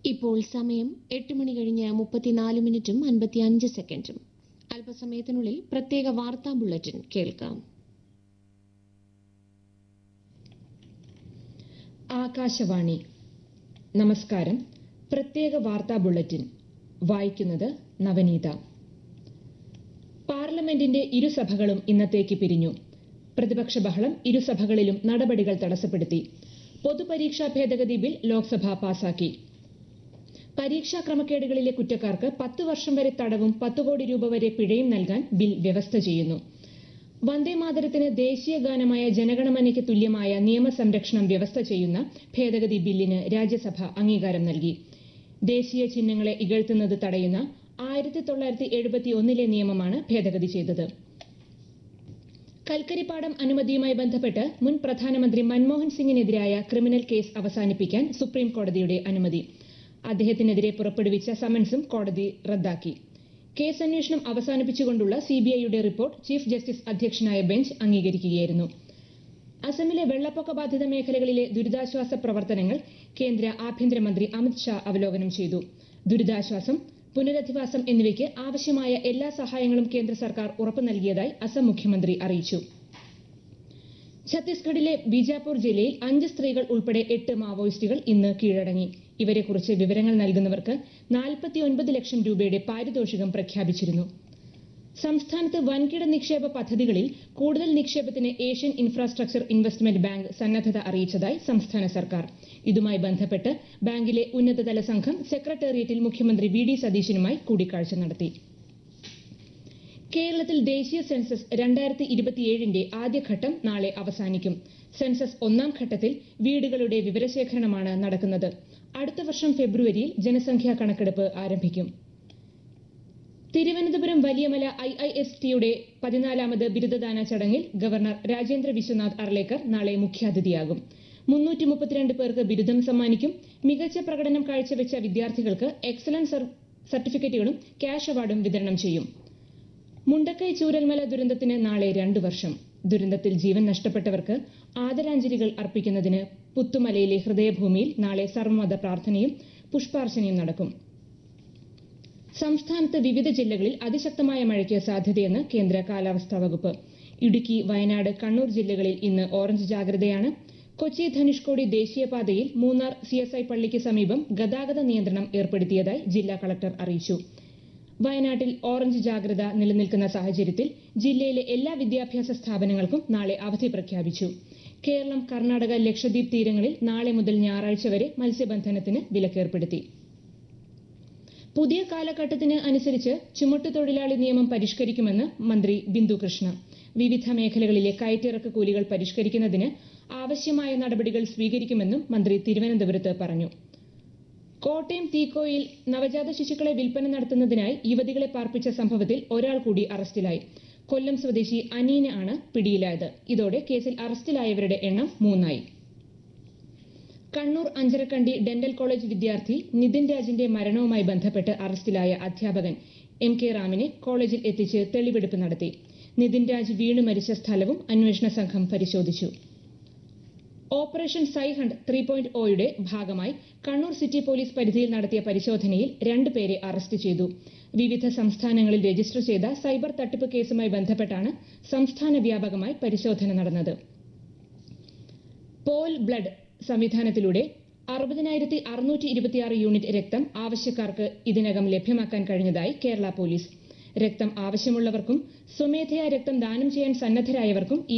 ഇപ്പോൾ സമയം എട്ട് മണി കഴിഞ്ഞ് മുപ്പത്തിനാല് മിനിറ്റും അൻപത്തിയഞ്ച് സെക്കൻഡും അല്പസമയത്തിനുള്ളിൽ പ്രത്യേക വാർത്താ ബുള്ളറ്റിൻ കേൾക്കാം ആകാശവാണി നമസ്കാരം പ്രത്യേക വാർത്താ ബുള്ളറ്റിൻ വായിക്കുന്നത് നവനീത പാർലമെന്റിന്റെ ഇരുസഭകളും ഇന്നത്തേക്ക് പിരിഞ്ഞു പ്രതിപക്ഷ ബഹളം ഇരുസഭകളിലും നടപടികൾ തടസ്സപ്പെടുത്തി പൊതുപരീക്ഷാ ഭേദഗതി ബിൽ ലോക്സഭ പാസാക്കി പരീക്ഷാ ക്രമക്കേടുകളിലെ കുറ്റക്കാർക്ക് പത്ത് വർഷം വരെ തടവും പത്ത് കോടി രൂപ വരെ പിഴയും നൽകാൻ ബിൽ വ്യവസ്ഥ ചെയ്യുന്നു വന്ദേമാതരത്തിന് ദേശീയ ഗാനമായ ജനഗണമനയ്ക്ക് തുല്യമായ നിയമസംരക്ഷണം വ്യവസ്ഥ ചെയ്യുന്ന ഭേദഗതി ബില്ലിന് രാജ്യസഭ അംഗീകാരം നൽകി ദേശീയ ചിഹ്നങ്ങളെ ഇകഴ്ത്തുന്നത് തടയുന്ന ആയിരത്തി തൊള്ളായിരത്തി എഴുപത്തി ഒന്നിലെ നിയമമാണ് ഭേദഗതി ചെയ്തത് കൽക്കരിപ്പാടം അനുമതിയുമായി ബന്ധപ്പെട്ട് മുൻ പ്രധാനമന്ത്രി മൻമോഹൻ സിംഗിനെതിരായ ക്രിമിനൽ കേസ് അവസാനിപ്പിക്കാൻ സുപ്രീം കോടതിയുടെ അനുമതി അദ്ദേഹത്തിനെതിരെ പുറപ്പെടുവിച്ച സമൻസും കോടതി റദ്ദാക്കി കേസ് അന്വേഷണം അവസാനിപ്പിച്ചുകൊണ്ടുള്ള സിബിഐയുടെ റിപ്പോർട്ട് ചീഫ് ജസ്റ്റിസ് അധ്യക്ഷനായ ബെഞ്ച് അംഗീകരിക്കുകയായിരുന്നു അസമിലെ വെള്ളപ്പൊക്ക ബാധിത മേഖലകളിലെ ദുരിതാശ്വാസ പ്രവർത്തനങ്ങൾ കേന്ദ്ര ആഭ്യന്തരമന്ത്രി അമിത് ഷാ അവലോകനം ചെയ്തു ദുരിതാശ്വാസം പുനരധിവാസം എന്നിവയ്ക്ക് ആവശ്യമായ എല്ലാ സഹായങ്ങളും കേന്ദ്ര സർക്കാർ ഉറപ്പു നൽകിയതായി അസം മുഖ്യമന്ത്രി അറിയിച്ചു ഛത്തീസ്ഗഡിലെ ബീജാപൂർ ജില്ലയിൽ അഞ്ച് സ്ത്രീകൾ ഉൾപ്പെടെ എട്ട് മാവോയിസ്റ്റുകൾ ഇന്ന് കീഴടങ്ങി ഇവരെക്കുറിച്ച് വിവരങ്ങൾ നൽകുന്നവർക്ക് നാൽപ്പത്തിയൊൻപത് ലക്ഷം രൂപയുടെ പാരിതോഷികം പ്രഖ്യാപിച്ചിരുന്നു സംസ്ഥാനത്ത് വൻകിട നിക്ഷേപ പദ്ധതികളിൽ കൂടുതൽ നിക്ഷേപത്തിന് ഏഷ്യൻ ഇൻഫ്രാസ്ട്രക്ചർ ഇൻവെസ്റ്റ്മെന്റ് ബാങ്ക് സന്നദ്ധത അറിയിച്ചതായി സംസ്ഥാന സർക്കാർ ഇതുമായി ബന്ധപ്പെട്ട് ബാങ്കിലെ ഉന്നതതല സംഘം സെക്രട്ടേറിയറ്റിൽ മുഖ്യമന്ത്രി വി ഡി സതീശനുമായി കൂടിക്കാഴ്ച നടത്തി കേരളത്തിൽ ദേശീയ സെൻസസ് രണ്ടായിരത്തി ഇരുപത്തിയേഴിന്റെ ആദ്യഘട്ടം നാളെ അവസാനിക്കും സെൻസസ് ഒന്നാം ഘട്ടത്തിൽ വീടുകളുടെ വിവരശേഖരണമാണ് നടക്കുന്നത് അടുത്ത വർഷം ഫെബ്രുവരിയിൽ ജനസംഖ്യാ കണക്കെടുപ്പ് ആരംഭിക്കും Thiruvananthapuram Valiyamala I I S ടിയുടെ പതിനാലാമത് ബിരുദദാന ചടങ്ങിൽ ഗവർണർ രാജേന്ദ്ര വിശ്വനാഥ് അർലേക്കർ നാളെ മുഖ്യാതിഥിയാകും മുന്നൂറ്റി മുപ്പത്തിരണ്ട് പേർക്ക് ബിരുദം സമ്മാനിക്കും മികച്ച പ്രകടനം കാഴ്ചവെച്ച വിദ്യാർത്ഥികൾക്ക് എക്സലൻസ് സർട്ടിഫിക്കറ്റുകളും ക്യാഷ് അവാർഡും വിതരണം ചെയ്യും മുണ്ടക്കൈ ചൂരൽമല ദുരന്തത്തിന് നാളെ രണ്ടു വർഷം ദുരന്തത്തിൽ ജീവൻ നഷ്ടപ്പെട്ടവർക്ക് ആദരാഞ്ജലികൾ അർപ്പിക്കുന്നതിന് പുത്തുമലയിലെ ഹൃദയഭൂമിയിൽ നാളെ സർവമത പ്രാർത്ഥനയും പുഷ്പാർച്ചനയും നടക്കും സംസ്ഥാനത്ത് വിവിധ ജില്ലകളിൽ അതിശക്തമായ മഴയ്ക്ക് സാധ്യതയെന്ന് കേന്ദ്ര കാലാവസ്ഥാ വകുപ്പ് ഇടുക്കി വയനാട് കണ്ണൂർ ജില്ലകളിൽ ഇന്ന് ഓറഞ്ച് ജാഗ്രതയാണ് കൊച്ചി ധനുഷ്കോടി ദേശീയപാതയിൽ മൂന്നാർ സിഎസ്ഐ പള്ളിക്ക് സമീപം ഗതാഗത നിയന്ത്രണം ഏർപ്പെടുത്തിയതായി ജില്ലാ കളക്ടർ അറിയിച്ചു വയനാട്ടിൽ ഓറഞ്ച് ജാഗ്രത നിലനിൽക്കുന്ന സാഹചര്യത്തിൽ ജില്ലയിലെ എല്ലാ വിദ്യാഭ്യാസ സ്ഥാപനങ്ങൾക്കും നാളെ അവധി പ്രഖ്യാപിച്ചു കേരളം കർണാടക ലക്ഷദ്വീപ് തീരങ്ങളിൽ നാളെ മുതൽ ഞായറാഴ്ച വരെ മത്സ്യബന്ധനത്തിന് വിലക്കേർപ്പെടുത്തി പുതിയ കാലഘട്ടത്തിന് അനുസരിച്ച് ചുമട്ടുതൊഴിലാളി നിയമം പരിഷ്കരിക്കുമെന്ന് മന്ത്രി ബിന്ദു കൃഷ്ണ വിവിധ മേഖലകളിലെ കയറ്റിറക്ക് കൂലികൾ പരിഷ്കരിക്കുന്നതിന് ആവശ്യമായ നടപടികൾ സ്വീകരിക്കുമെന്നും മന്ത്രി തിരുവനന്തപുരത്ത് പറഞ്ഞു കോട്ടയം തീക്കോയിൽ നവജാത ശിശുക്കളെ വിൽപ്പന നടത്തുന്നതിനായി യുവതികളെ പാർപ്പിച്ച സംഭവത്തിൽ ഒരാൾ കൂടി അറസ്റ്റിലായി കൊല്ലം സ്വദേശി അനീന ആണ് പിടിയിലായത് ഇതോടെ കേസിൽ അറസ്റ്റിലായവരുടെ എണ്ണം മൂന്നായി കണ്ണൂർ അഞ്ചരക്കണ്ടി ഡെന്റൽ കോളേജ് വിദ്യാർത്ഥി നിതിൻ രാജിന്റെ മരണവുമായി ബന്ധപ്പെട്ട് അറസ്റ്റിലായ അധ്യാപകൻ എം കെ റാമിനെ കോളേജിൽ എത്തിച്ച് തെളിവെടുപ്പ് നടത്തി നിതിൻ രാജ് വീണു മരിച്ച സ്ഥലവും അന്വേഷണ സംഘം പരിശോധിച്ചു ഓപ്പറേഷൻ സൈഹണ്ട് ത്രീ പോയിന്റ് ഒയുടെ ഭാഗമായി കണ്ണൂർ സിറ്റി പോലീസ് പരിധിയിൽ നടത്തിയ പരിശോധനയിൽ രണ്ടുപേരെ അറസ്റ്റ് ചെയ്തു വിവിധ സംസ്ഥാനങ്ങളിൽ രജിസ്റ്റർ ചെയ്ത സൈബർ തട്ടിപ്പ് കേസുമായി ബന്ധപ്പെട്ടാണ് സംസ്ഥാന വ്യാപകമായി പരിശോധന നടന്നത് പോൽ ബ്ലഡ് സംവിധാനത്തിലൂടെ അറുപതിനായിരത്തി അറുന്നൂറ്റി ഇരുപത്തിയാറ് യൂണിറ്റ് രക്തം ആവശ്യക്കാർക്ക് ഇതിനകം ലഭ്യമാക്കാൻ കഴിഞ്ഞതായി കേരള പോലീസ് രക്തം ആവശ്യമുള്ളവർക്കും സ്വമേധയാ രക്തം ദാനം ചെയ്യാൻ സന്നദ്ധരായവർക്കും ഈ